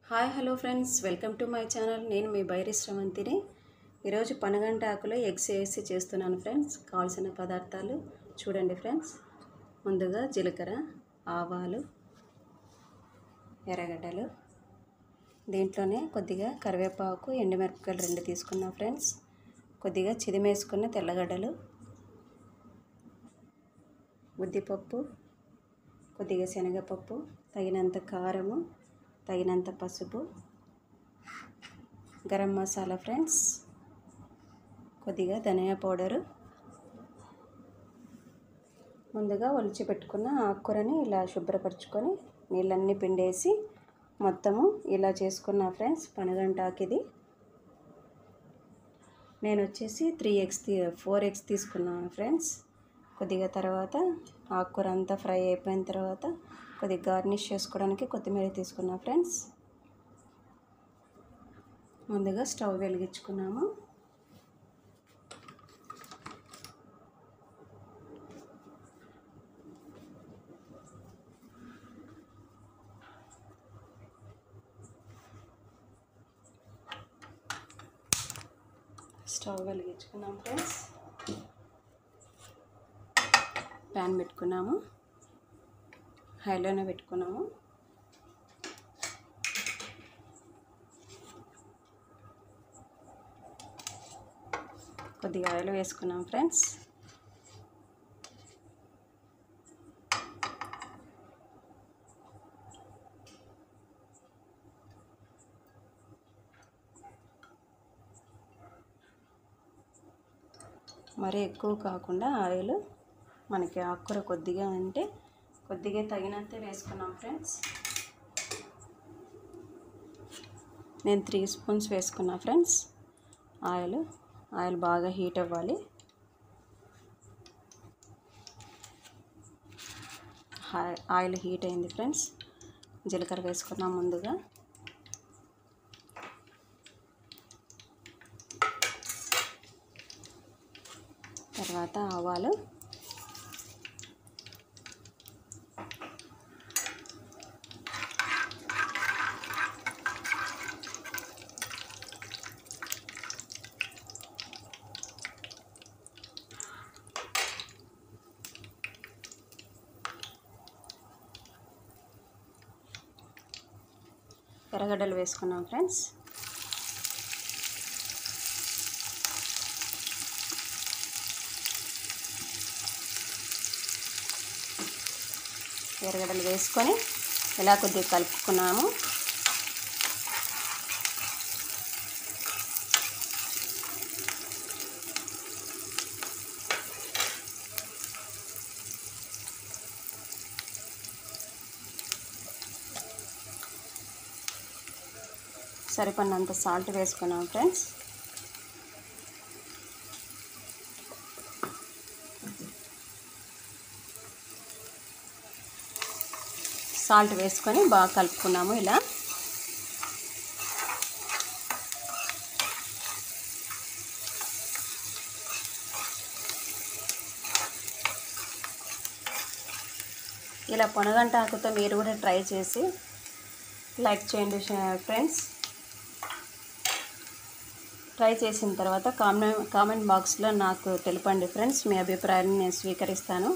hi hello friends welcome to my channel నేను మీ బైరి శ్రవంతిని ఈరోజు పనగంట ఆకులో ఎగ్స్ వేసి చేస్తున్నాను ఫ్రెండ్స్ కావాల్సిన పదార్థాలు చూడండి ఫ్రెండ్స్ ముందుగా జీలకర్ర ఆవాలు ఎర్రగడ్డలు దీంట్లోనే కొద్దిగా కరివేపాకు ఎండుమిరపకాయలు రెండు తీసుకున్నా ఫ్రెండ్స్ కొద్దిగా చిదిమేసుకున్న తెల్లగడ్డలు ఉద్దిపప్పు కొద్దిగా శనగపప్పు తగినంత కారము తగినంత పసుపు గరం మసాలా ఫ్రెండ్స్ కొద్దిగా ధనియా పౌడరు ముందుగా ఒలిచి పెట్టుకున్న ఆకుకూరని ఇలా శుభ్రపరచుకొని నీళ్ళన్నీ పిండేసి మొత్తము ఇలా చేసుకున్న ఫ్రెండ్స్ పనగంటాకు ఇది నేను వచ్చేసి త్రీ ఎగ్స్ తీ ఫోర్ ఎగ్స్ తీసుకున్నాను ఫ్రెండ్స్ కొద్దిగా తర్వాత ఆకుకూర అంతా ఫ్రై అయిపోయిన తర్వాత కొద్దిగా గార్నిష్ చేసుకోవడానికి కొత్తిమీర తీసుకున్నా ఫ్రెండ్స్ ముందుగా స్టవ్ వెలిగించుకున్నాము స్టవ్ వెలిగించుకున్నాం ఫ్రెండ్స్ ప్యాన్ పెట్టుకున్నాము హైలోనే పెట్టుకున్నాము కొద్దిగా ఆయిల్ వేసుకున్నాం ఫ్రెండ్స్ మరీ ఎక్కువ కాకుండా ఆయిల్ మనకి ఆకుకూర కొద్దిగా అంటే కొద్దిగా తగినంత వేసుకున్నాం ఫ్రెండ్స్ నేను త్రీ స్పూన్స్ వేసుకున్నా ఫ్రెండ్స్ ఆయిల్ ఆయిల్ బాగా హీట్ అవ్వాలి ఆయిల్ హీట్ అయింది ఫ్రెండ్స్ జీలకర్ర వేసుకున్నాం ముందుగా తర్వాత ఆవాలు ఎర్రగడ్డలు వేసుకున్నాం ఫ్రెండ్స్ ఎర్రగడ్డలు వేసుకొని ఇలా కొద్దిగా కలుపుకున్నాము సరిపడినంత సాల్ట్ వేసుకున్నాం ఫ్రెండ్స్ సాల్ట్ వేసుకొని బాగా కలుపుకున్నాము ఇలా ఇలా పొనగంట ఆకుతో మీరు కూడా ట్రై చేసి లైక్ చేయండి ఫ్రెండ్స్ ట్రై చేసిన తర్వాత కామెంట్ కామెంట్ బాక్స్లో నాకు తెలపండి ఫ్రెండ్స్ మీ అభిప్రాయాన్ని నేను స్వీకరిస్తాను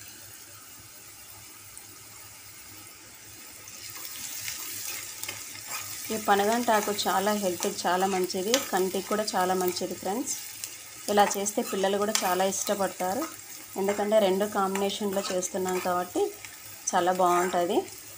ఈ పనగంటాకు చాలా హెల్త్ చాలా మంచిది కంటికి కూడా చాలా మంచిది ఫ్రెండ్స్ ఇలా చేస్తే పిల్లలు కూడా చాలా ఇష్టపడతారు ఎందుకంటే రెండు కాంబినేషన్లో చేస్తున్నాం కాబట్టి చాలా బాగుంటుంది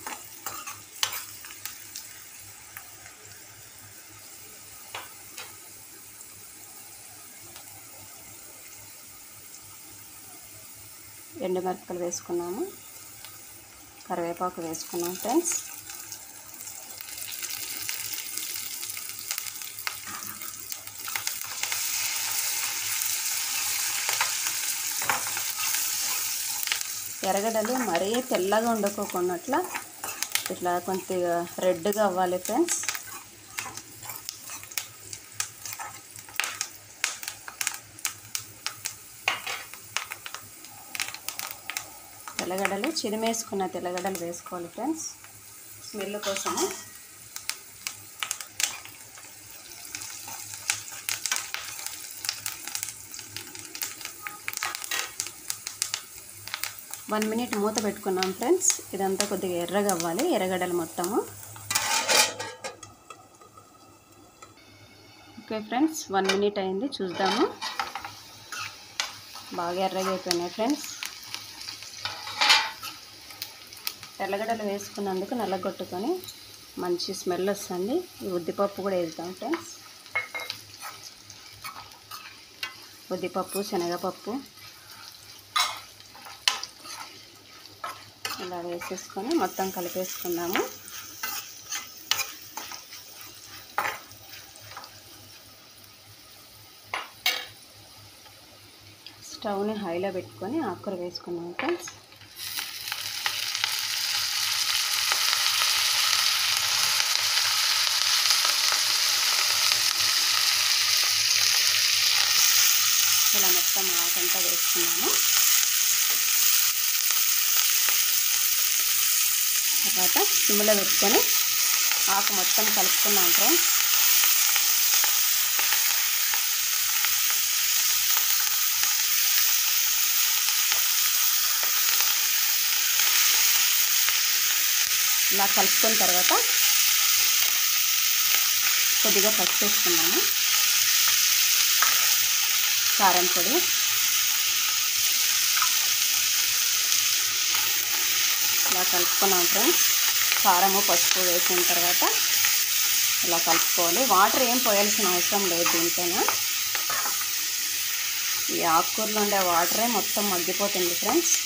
ఎండుమిరపకాయలు వేసుకున్నాము కరివేపాకు వేసుకున్నాం ఫ్రెండ్స్ ఎర్రగడ్డలు మరీ తెల్లగా వండుకోకున్నట్ల ఇట్లా కొద్దిగా రెడ్గా అవ్వాలి ఫ్రెండ్స్ తెల్లగడ్డలు చిరిమేసుకున్న తెల్లగడ్డలు వేసుకోవాలి ఫ్రెండ్స్ స్మెల్ కోసము వన్ మినిట్ మూత పెట్టుకున్నాం ఫ్రెండ్స్ ఇదంతా కొద్దిగా ఎర్రగా అవ్వాలి ఎర్రగడ్డలు మొత్తము ఓకే ఫ్రెండ్స్ వన్ మినిట్ అయింది చూద్దాము బాగా ఎర్రగా అయిపోయినాయి ఫ్రెండ్స్ తెల్లగడ్డలు వేసుకున్నందుకు నల్లగొట్టుకొని మంచి స్మెల్ వస్తుంది ఈ ఉద్దిపప్పు కూడా వేద్దాం ఫ్రెండ్స్ ఉద్దిపప్పు శనగపప్పు ఇలా వేసేసుకొని మొత్తం కలిపేసుకుందాము స్టవ్ని హైలో పెట్టుకొని ఆకుర వేసుకున్నాం ఫ్రెండ్స్ ఇలా మొత్తం ఆకంతా వేసుకున్నాము తర్వాత సిమ్లో పెట్టుకొని ఆకు మొత్తం కలుపుకున్నాం ఫ్రెండ్స్ ఇలా కలుపుకున్న తర్వాత కొద్దిగా పసుపు వేసుకున్నాము కారం పొడి ఇలా కలుపుకున్నాం ఫ్రెండ్స్ కారము పసుపు వేసిన తర్వాత ఇలా కలుపుకోవాలి వాటర్ ఏం పోయాల్సిన అవసరం లేదు దీంట్లోనే ఈ ఆకుకూరలో ఉండే వాటరే మొత్తం మగ్గిపోతుంది ఫ్రెండ్స్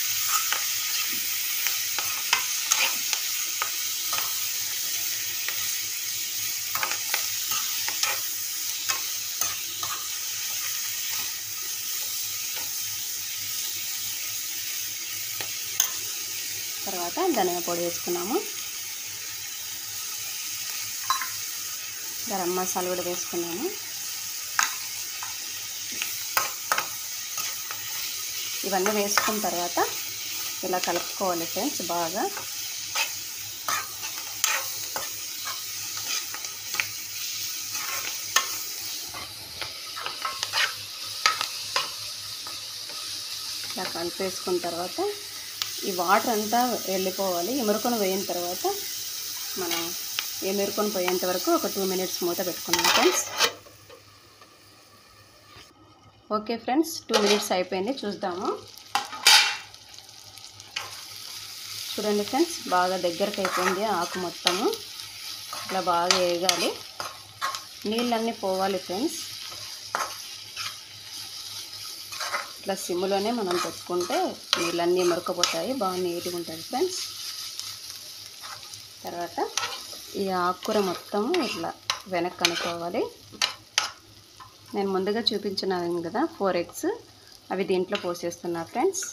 తర్వాత ధనియా పొడి వేసుకున్నాము గరం మసాలా కూడా వేసుకున్నాము ఇవన్నీ వేసుకున్న తర్వాత ఇలా కలుపుకోవాలి ఫ్రెండ్స్ బాగా ఇలా కలిపేసుకున్న తర్వాత ఈ వాటర్ అంతా వెళ్ళిపోవాలి ఎమురుకొని పోయిన తర్వాత మనం ఎమురుకొని పోయేంత వరకు ఒక టూ మినిట్స్ మూత పెట్టుకున్నాం friends okay friends two minutes అయిపోయింది చూద్దాము చూడండి ఫ్రెండ్స్ బాగా దగ్గరకు అయిపోయింది ఆకు మొత్తము ఇట్లా బాగా వేగాలి నీళ్ళన్నీ పోవాలి ఫ్రెండ్స్ ఇట్లా సిమ్లోనే మనం పెట్టుకుంటే నీళ్ళన్నీ మరకపోతాయి బాగా నీట్గా ఉంటుంది ఫ్రెండ్స్ తర్వాత ఈ ఆకుకూర మొత్తం ఇట్లా వెనక్కి అనుకోవాలి నేను ముందుగా చూపించినాను కదా ఫోర్ ఎగ్స్ అవి దీంట్లో పోసేస్తున్నా ఫ్రెండ్స్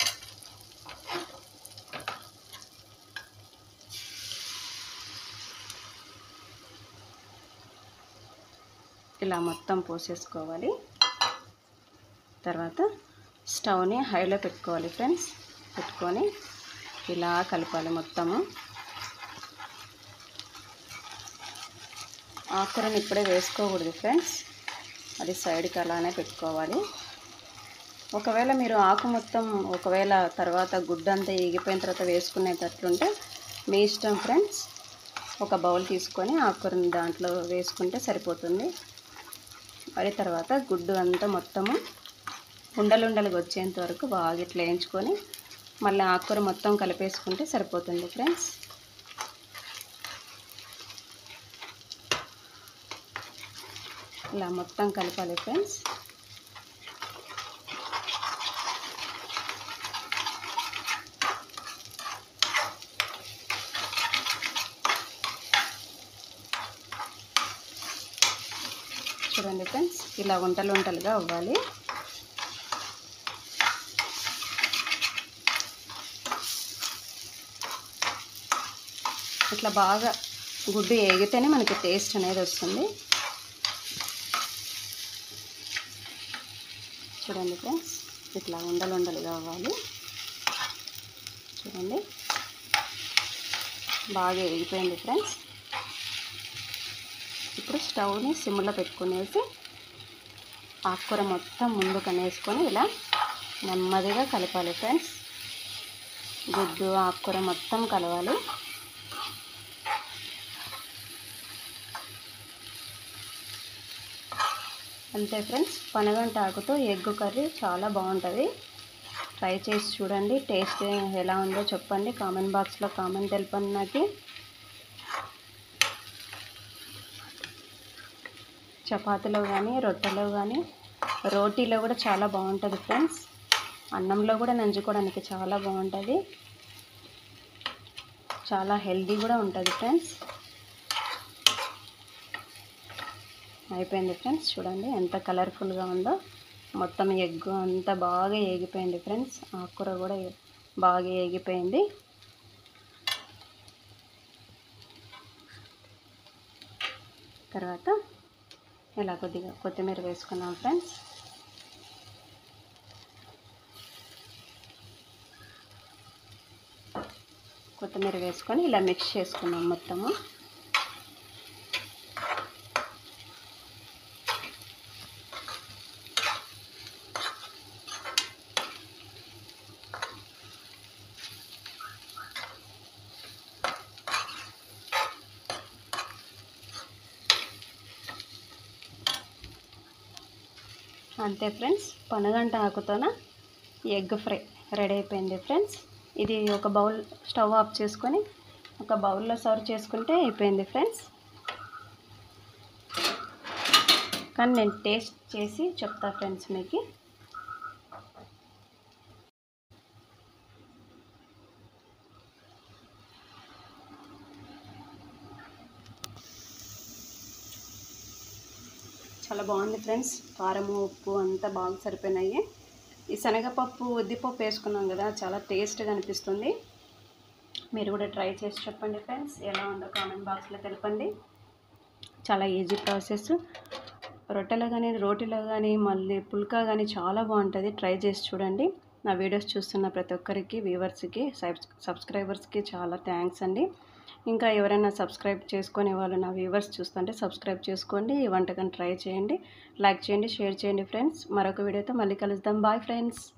ఇలా మొత్తం పోసేసుకోవాలి తర్వాత స్టవ్ని హైలో పెట్టుకోవాలి ఫ్రెండ్స్ పెట్టుకొని ఇలా కలపాలి మొత్తము ఆకురని ఇప్పుడే వేసుకోకూడదు ఫ్రెండ్స్ అది సైడ్కి అలానే పెట్టుకోవాలి ఒకవేళ మీరు ఆకు మొత్తం ఒకవేళ తర్వాత గుడ్డ అంతా ఈగిపోయిన తర్వాత వేసుకునేటట్లుంటే మీ ఇష్టం ఫ్రెండ్స్ ఒక బౌల్ తీసుకొని ఆకుకూరని దాంట్లో వేసుకుంటే సరిపోతుంది మరి తర్వాత గుడ్డు అంతా మొత్తము ఉండలుండలుగా వచ్చేంత వరకు బాగా ఇట్లా వేయించుకొని మళ్ళీ ఆకుకూర మొత్తం కలిపేసుకుంటే సరిపోతుంది ఫ్రెండ్స్ ఇలా మొత్తం కలపాలి ఫ్రెండ్స్ చూడండి ఫ్రెండ్స్ ఇలా వంటలు వంటలుగా అవ్వాలి ఇట్లా బాగా గుడ్డు ఏగితేనే మనకి టేస్ట్ అనేది వస్తుంది చూడండి ఫ్రెండ్స్ ఇట్లా ఉండలు ఉండలుగా అవ్వాలి చూడండి బాగా ఎగిపోయింది ఫ్రెండ్స్ ఇప్పుడు స్టవ్ని సిమ్లో పెట్టుకునేసి ఆకుకూర మొత్తం ముందుకు అనేసుకొని ఇలా నెమ్మదిగా కలపాలి ఫ్రెండ్స్ గుడ్డు ఆకుకూర మొత్తం కలవాలి అంతే ఫ్రెండ్స్ పనగంట ఆకుతో ఎగ్ కర్రీ చాలా బాగుంటుంది ట్రై చేసి చూడండి టేస్ట్ ఎలా ఉందో చెప్పండి కామెంట్ బాక్స్లో కామెంట్ తెలపండి నాకు చపాతీలో కానీ రొట్టెలో కానీ రోటీలో కూడా చాలా బాగుంటుంది ఫ్రెండ్స్ అన్నంలో కూడా నంచుకోవడానికి చాలా బాగుంటుంది చాలా హెల్దీ కూడా ఉంటుంది ఫ్రెండ్స్ అయిపోయింది ఫ్రెండ్స్ చూడండి ఎంత కలర్ఫుల్గా ఉందో మొత్తం ఎగ్ అంతా బాగా ఏగిపోయింది ఫ్రెండ్స్ ఆకుకూర కూడా బాగా ఏగిపోయింది తర్వాత ఇలా కొద్దిగా కొత్తిమీర వేసుకున్నాం ఫ్రెండ్స్ కొత్తిమీర వేసుకొని ఇలా మిక్స్ చేసుకున్నాం మొత్తము అంతే ఫ్రెండ్స్ పనగంట ఆకుతోన ఎగ్ ఫ్రై రెడీ అయిపోయింది ఫ్రెండ్స్ ఇది ఒక బౌల్ స్టవ్ ఆఫ్ చేసుకొని ఒక బౌల్లో సర్వ్ చేసుకుంటే అయిపోయింది ఫ్రెండ్స్ కానీ నేను టేస్ట్ చేసి చెప్తా ఫ్రెండ్స్ మీకు చాలా బాగుంది ఫ్రెండ్స్ కారము ఉప్పు అంతా బాగా సరిపోయినాయి ఈ శనగపప్పు ఉద్దిపప్పు వేసుకున్నాం కదా చాలా టేస్ట్గా అనిపిస్తుంది మీరు కూడా ట్రై చేసి చెప్పండి ఫ్రెండ్స్ ఎలా ఉందో కామెంట్ బాక్స్లో తెలపండి చాలా ఈజీ ప్రాసెస్ రొట్టెలో కానీ రోటీలో కానీ మళ్ళీ పుల్కా కానీ చాలా బాగుంటుంది ట్రై చేసి చూడండి నా వీడియోస్ చూస్తున్న ప్రతి ఒక్కరికి వ్యూవర్స్కి సబ్స్క్రైబర్స్కి చాలా థ్యాంక్స్ అండి ఇంకా ఎవరైనా సబ్స్క్రైబ్ చేసుకునే వాళ్ళు నా వ్యూవర్స్ చూస్తుంటే సబ్స్క్రైబ్ చేసుకోండి ఈ వంటకం ట్రై చేయండి లైక్ చేయండి షేర్ చేయండి ఫ్రెండ్స్ మరొక వీడియోతో మళ్ళీ కలుద్దాం బాయ్ ఫ్రెండ్స్